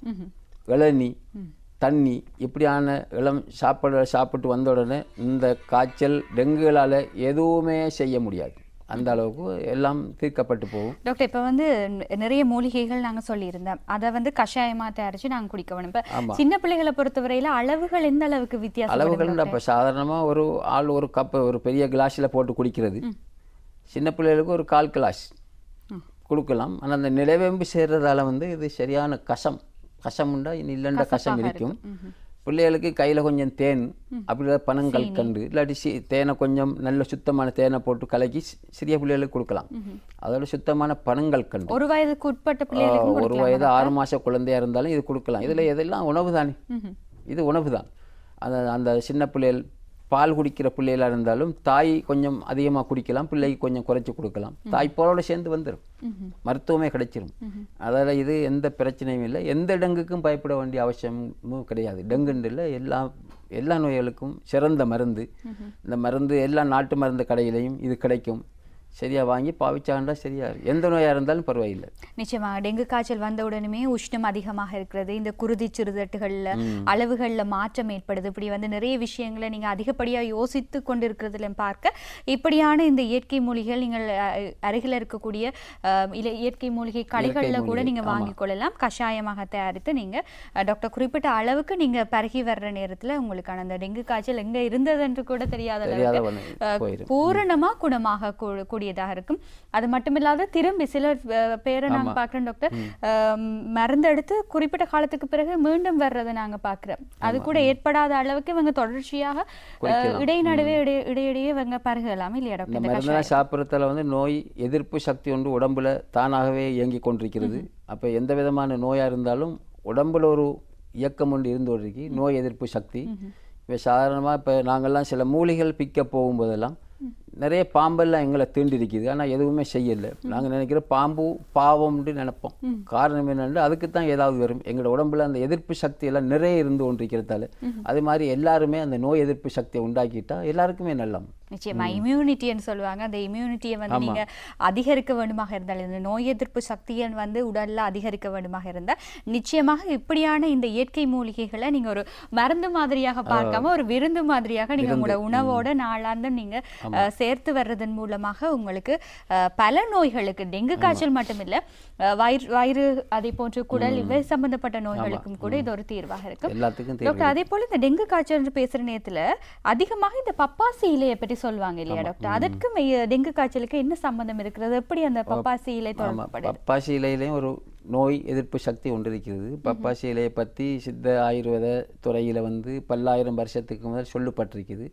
இளநீ தண்ணி இப்படியான இளம் சாப்பாடு சாப்பிட்டு வந்த உடனே இந்த காய்ச்சல் டெங்குகளால் எதுவுமே செய்ய முடியாது அந்த அளவுக்கு எல்லாம் தீர்க்கப்பட்டு போகும் டாக்டர் இப்ப வந்து ந- நிறைய மூலிகைகள் நாங்க சொல்லியிருந்தோம் அதை வந்து கஷாயமா தயாரிச்சு நாங்க குடிக்க வேணும் இப்ப சின்ன பிள்ளைகளை பொறுத்தவரையில அளவுகள் எந்த அளவுக்கு வித்தியாசம் அளவுகள் அப்போ சாதாரணமாக ஒரு ஆள் ஒரு கப்பு ஒரு பெரிய கிளாஸில் போட்டு குடிக்கிறது சின்ன பிள்ளைகளுக்கு ஒரு கால் கிளாஸ் கொடுக்கலாம் ஆனால் அந்த நிலவேம்பு சேர்றதால வந்து இது சரியான கசம் கசம் உண்டா இல்லைன்ற கசம் இருக்கும் பிள்ளைகளுக்கு கையில் கொஞ்சம் தேன் அப்படி இல்லாத பனங்கள் கண்டு இல்லாட்டி சி தேனை கொஞ்சம் நல்ல சுத்தமான தேனை போட்டு கலக்கி சி- சிறிய பிள்ளைகளுக்கு கொடுக்கலாம் அதோட சுத்தமான பனங்கள் கண்டு ஒரு வயதுக்கு உட்பட்ட பிள்ளைகளுக்கும் ஒரு வயது ஆறு மாச குழந்தையா இருந்தாலும் இது கொடுக்கலாம் இதுல எதெல்லாம் உணவு தானே இது உணவு தான் அந்த அந்த சின்ன பிள்ளைகள் பால் குடிக்கிற பிள்ளைகளா இருந்தாலும் தாய் கொஞ்சம் அதிகமா குடிக்கலாம் பிள்ளைக்கு கொஞ்சம் குறைச்சு கொடுக்கலாம் தாய் பாலோட சேர்ந்து வந்துடும் மருத்துவமே கிடைச்சிரும் அதால இது எந்த பிரச்சனையும் இல்லை எந்த டெங்குக்கும் பயப்பட வேண்டிய அவசியமும் கிடையாது டெங்குன்னு இல்லை எல்லா எல்லா நோய்களுக்கும் சிறந்த மருந்து இந்த மருந்து எல்லா நாட்டு மருந்து கடையிலையும் இது கிடைக்கும் சரியா வாங்கி பாவிச்சாண்டா சரியா இருக்கும். எந்த நோயா இருந்தாலும் பரவாயில்லை நிச்சயமாக டெங்கு காய்ச்சல் வந்த உடனே உஷ்ணம் அதிகமாக இருக்கிறது இந்த குருதி சிறுதட்டுகள்ல அளவுகள்ல மாற்றம் ஏற்படுது இப்படி வந்து நிறைய விஷயங்களை நீங்க அதிகப்படியா யோசித்து கொண்டிருக்கிறதுல பார்க்க இப்படியான இந்த இயற்கை மூலிகைகள் நீங்கள் அஹ், அருகில் இருக்கக்கூடிய அஹ், இல்ல இயற்கை மூலிகை கடைகள்ல கூட நீங்க வாங்கிக் கொள்ளலாம் கஷாயமாக தயாரித்து நீங்க அஹ், டாக்டர் குறிப்பிட்ட அளவுக்கு நீங்க பருகி வர்ற நேரத்துல உங்களுக்கான அந்த டெங்கு காய்ச்சல் எங்க இருந்தது என்று கூட தெரியாத தெரியாத அளவுக்கு ஒண்ணு அஹ், போயிரும். பூரணமா குணமாக கூ- கூடியதாக இருக்கும் அது மட்டுமில்லாத திரும்பி சிலர் அஹ், பேரை நாங்க பாக்குறோம் டாக்டர் அஹ், மருந்து எடுத்து குறிப்பிட்ட காலத்துக்கு பிறகு மீண்டும் வர்றதை நாங்க பாக்குறோம் அது கூட ஏற்படாத அளவுக்கு இவங்க தொடர்ச்சியாக அஹ், இடைநடுவே இடை- இடையிடையே இவங்க பருகலாம் இல்லையா இந்த டாக்டர் இந்த மருந்தெல்லாம் சாப்பிட்றதால வந்து நோய் எதிர்ப்பு சக்தி ஒன்று உடம்புல தானாகவே இயங்கி கொண்டிருக்கிறது அப்போ எந்த விதமான நோயாக இருந்தாலும் உடம்புல ஒரு இயக்கம் ஒன்று இருந்து கொண்டிருக்கு நோய் எதிர்ப்பு சக்தி இப்போ சாதாரணமாக இப்போ நாங்கள்லாம் சில மூலிகைகள் பிக்க போகும்போதெல்லாம் நிறைய பாம்பெல்லாம் எங்களை தீண்டிருக்குது ஆனால் எதுவுமே செய்யலை நாங்கள் நினைக்கிற பாம்பு பாவம்னு நினைப்போம் காரணம் என்னென்னா அதுக்கு தான் ஏதாவது வரும் எங்களோட உடம்புல அந்த எதிர்ப்பு சக்தி எல்லாம் நிறைய இருந்து கொண்டிருக்கிறதால அது மாதிரி எல்லாருமே அந்த நோய் எதிர்ப்பு சக்தியை உண்டாக்கிட்டா எல்லாருக்குமே நல்லம் நிச்சயமா இம்யூனிட்டின்னு சொல்லுவாங்க அந்த இம்யூனிட்டியை வந்து நீங்க அதிகரிக்க வேண்டுமாக இருந்தால் இந்த நோய் எதிர்ப்பு சக்தியை வந்து உடல்ல அதிகரிக்க வேண்டுமாக இருந்தால் நிச்சயமாக இப்படியான இந்த இயற்கை மூலிகைகளை நீங்க ஒரு மருந்து மாதிரியாக பார்க்காம ஒரு விருந்து மாதிரியாக நீங்க உங்களோட உணவோட நாளாந்தம் நீங்க அஹ், சேர்த்து வர்றதன் மூலமாக உங்களுக்கு அஹ், பல நோய்களுக்கு டெங்கு காய்ச்சல் மட்டுமில்ல அஹ், வயிறு வயிறு அதே போன்று குடல் இவை சம்பந்தப்பட்ட நோய்களுக்கும் கூட இது ஒரு தீர்வாக இருக்கும் எல்லாத்துக்கும் தேவை டாக்டர் அதே போல இந்த டெங்கு காய்ச்சல் பேசுற நேரத்துல அதிகமாக இந்த பப்பாசி இலையை பற்றி சொல்லுவாங்க இல்லையா டாக்டர் அதற்கும் இ- டெங்கு காய்ச்சலுக்கு என்ன சம்பந்தம் இருக்கிறது எப்படி அந்த பப்பாசி இலை தொடர்புப்படுது பப்பாசி இலையிலையும் ஒரு நோய் எதிர்ப்பு சக்தி ஒன்று இருக்கிறது பப்பாசி இலையை பற்றி சித்த ஆயுர்வேத துறையில் வந்து பல்லாயிரம் வருஷத்துக்கு முதல் சொல்லப்பட்டிருக்குது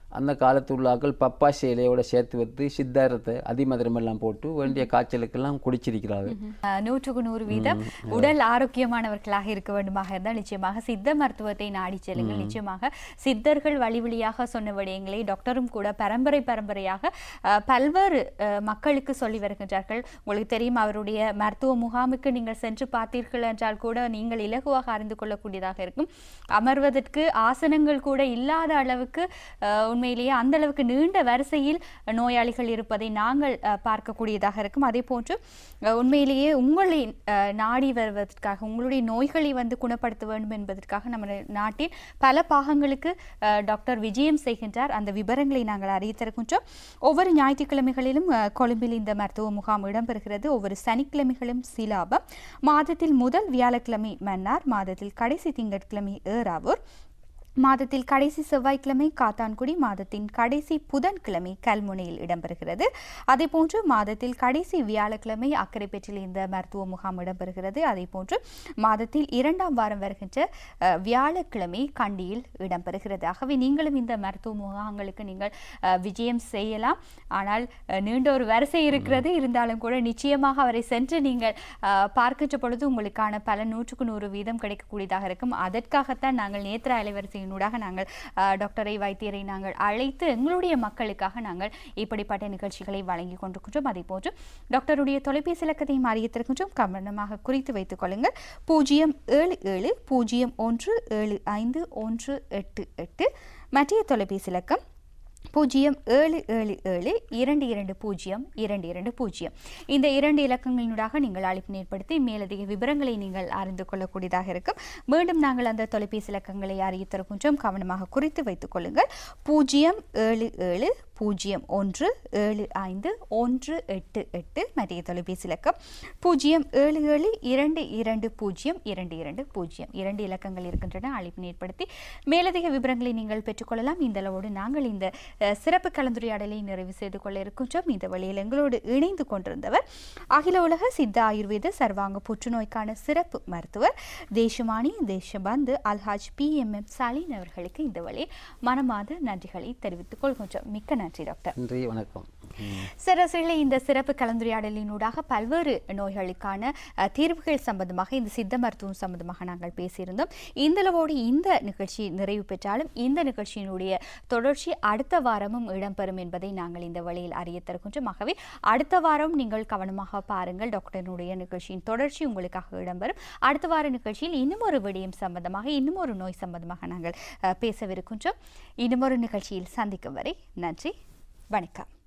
அந்த காலத்து உள்ளாக்கள் பப்பாசி இலையோட சேர்த்து வைத்து சித்தாரத்தை அதிமதுரமெல்லாம் போட்டு வேண்டிய காய்ச்சலுக்கெல்லாம் குடிச்சிருக்கிறார்கள் அஹ், நூற்றுக்கு நூறு வீதம் உடல் ஆரோக்கியமானவர்களாக இருக்க வேண்டுமாக இருந்தால் நிச்சயமாக சித்த மருத்துவத்தை நாடி செல்லுங்கள் நிச்சயமாக சித்தர்கள் வழி வழியாக சொன்ன விடயங்களை டாக்டரும் கூட பரம்பரை பரம்பரையாக அஹ், பல்வேறு அஹ், மக்களுக்கு சொல்லி வருகின்றார்கள் உங்களுக்கு தெரியும் அவருடைய மருத்துவ முகாமுக்கு நீங்கள் சென்று பார்த்தீர்கள் என்றால் கூட நீங்கள் இலகுவாக அறிந்து கொள்ளக்கூடியதாக இருக்கும் அமர்வதற்கு ஆசனங்கள் கூட இல்லாத அளவுக்கு அஹ், உண்மையிலேயே அந்த அளவுக்கு நீண்ட வரிசையில் நோயாளிகள் இருப்பதை நாங்கள் அஹ், பார்க்கக்கூடியதாக இருக்கும் அதே போன்று அஹ், உண்மையிலேயே உங்களை அஹ், நாடி வருவதற்காக உங்களுடைய நோய்களை வந்து குணப்படுத்த வேண்டும் என்பதற்காக நம்ம நாட்டில் பல பாகங்களுக்கு அஹ், டாக்டர் விஜயம் செய்கின்றார் அந்த விவரங்களை நாங்கள் அறிவித்திருக்கின்றோம் ஒவ்வொரு ஞாயிற்றுக்கிழமைகளிலும் அஹ், கொழும்பில் இந்த மருத்துவ முகாம் இடம்பெறுகிறது ஒவ்வொரு சனிக்கிழமைகளும் சிலாபம் மாதத்தில் முதல் வியாழக்கிழமை மன்னார் மாதத்தில் கடைசி திங்கட்கிழமை ஏறாவூர் மாதத்தில் கடைசி செவ்வாய்க்கிழமை காத்தான்குடி மாதத்தின் கடைசி புதன்கிழமை கல்முனையில் இடம்பெறுகிறது அதேபோன்று மாதத்தில் கடைசி வியாழக்கிழமை அக்கரைப்பேற்றில் இந்த மருத்துவ முகாம் இடம்பெறுகிறது அதேபோன்று மாதத்தில் இரண்டாம் வாரம் வருகின்ற அஹ், வியாழக்கிழமை கண்டியில் இடம்பெறுகிறது ஆகவே நீங்களும் இந்த மருத்துவ முகாங்களுக்கு நீங்கள் அஹ், விஜயம் செய்யலாம் ஆனால் அஹ், நீண்ட ஒரு வரிசை இருக்கிறது இருந்தாலும் கூட நிச்சயமாக அவரை சென்று நீங்கள் அஹ், பார்க்கின்ற பொழுது உங்களுக்கான பல நூற்றுக்கு நூறு வீதம் கிடைக்கக்கூடியதாக இருக்கும் அதற்காகத்தான் நாங்கள் நேத்திர அலைவரிசையினூடாக நாங்கள் அஹ், டாக்டரை வைத்தியரை நாங்கள் அழைத்து எங்களுடைய மக்களுக்காக நாங்கள் இப்படிப்பட்ட நிகழ்ச்சிகளை வழங்கி கொண்டிருக்கின்றோம் அதே போன்று டாக்டருடைய தொலைபேசி இலக்கத்தையும் அறியத்திருக்கின்றோம் கவனமாக குறித்து வைத்துக் கொள்ளுங்கள் பூஜ்ஜியம் ஏழு ஏழு பூஜ்ஜியம் ஒன்று ஏழு ஐந்து ஒன்று எட்டு எட்டு மற்றைய தொலைபேசி இலக்கம் பூஜ்ஜியம் ஏழு ஏழு ஏழு இரண்டு இரண்டு பூஜ்ஜியம் இரண்டு இரண்டு பூஜ்ஜியம் இந்த இரண்டு இலக்கங்களினூடாக நீங்கள் அழைப்பு ஏற்படுத்தி மேலதிக விவரங்களை நீங்கள் அறிந்து கொள்ளக்கூடியதாக இருக்கும் மீண்டும் நாங்கள் அந்த தொலைபேசி இலக்கங்களை அறிவித்திருக்கின்றோம் கவனமாக குறித்து வைத்துக் கொள்ளுங்கள் பூஜ்ஜியம் ஏழு ஏழு பூஜ்ஜியம் ஒன்று ஏழு ஐந்து ஒன்று எட்டு எட்டு மத்திய தொலைபேசி இலக்கம் பூஜ்ஜியம் ஏழு ஏழு இரண்டு இரண்டு பூஜ்ஜியம் இரண்டு இரண்டு பூஜ்ஜியம் இரண்டு இலக்கங்கள் இருக்கின்றன அழைப்பு ஏற்படுத்தி மேலதிக விவரங்களை நீங்கள் பெற்றுக்கொள்ளலாம் இந்த அளவோடு நாங்கள் இந்த அஹ், சிறப்பு கலந்துரையாடலை நிறைவு செய்து கொள்ள இருக்கின்றோம் இந்த வழியில் எங்களோடு இணைந்து கொண்டிருந்தவர் அகில உலக சித்த ஆயுர்வேத சர்வாங்க புற்றுநோய்க்கான சிறப்பு மருத்துவர் தேசமானி தேசபந்து அல்ஹாஜ் பி எம் எம் சலீன் அவர்களுக்கு இந்த வழியில் மனமாத நன்றிகளை தெரிவித்துக் கொள்கின்றோம் மிக்க நன்றி டாக்டர் நன்றி வணக்கம் ம். சரசிலே இந்த சிறப்பு கலந்துரையாடலினூடாக பல்வேறு நோய்களுக்கான அஹ், தீர்வுகள் சம்பந்தமாக இந்த சித்த மருத்துவம் சம்பந்தமாக நாங்கள் பேசியிருந்தோம் இந்தளவோடு இந்த நிகழ்ச்சி நிறைவு பெற்றாலும் இந்த நிகழ்ச்சியினுடைய தொடர்ச்சி அடுத்த வாரமும் இடம்பெறும் என்பதை நாங்கள் இந்த வழியில் அறிய தருகின்றோம் ஆகவே அடுத்த வாரம் நீங்கள் கவனமாக பாருங்கள் டாக்டரினுடைய நிகழ்ச்சியின் தொடர்ச்சி உங்களுக்காக இடம்பெறும் அடுத்த வார நிகழ்ச்சியில் இன்னும் ஒரு விடயம் சம்பந்தமாக இன்னும் ஒரு நோய் சம்பந்தமாக நாங்கள் அஹ், பேசவிருக்கின்றோம் இன்னும் ஒரு நிகழ்ச்சியில் சந்திக்கும் வரை நன்றி வணக்கம்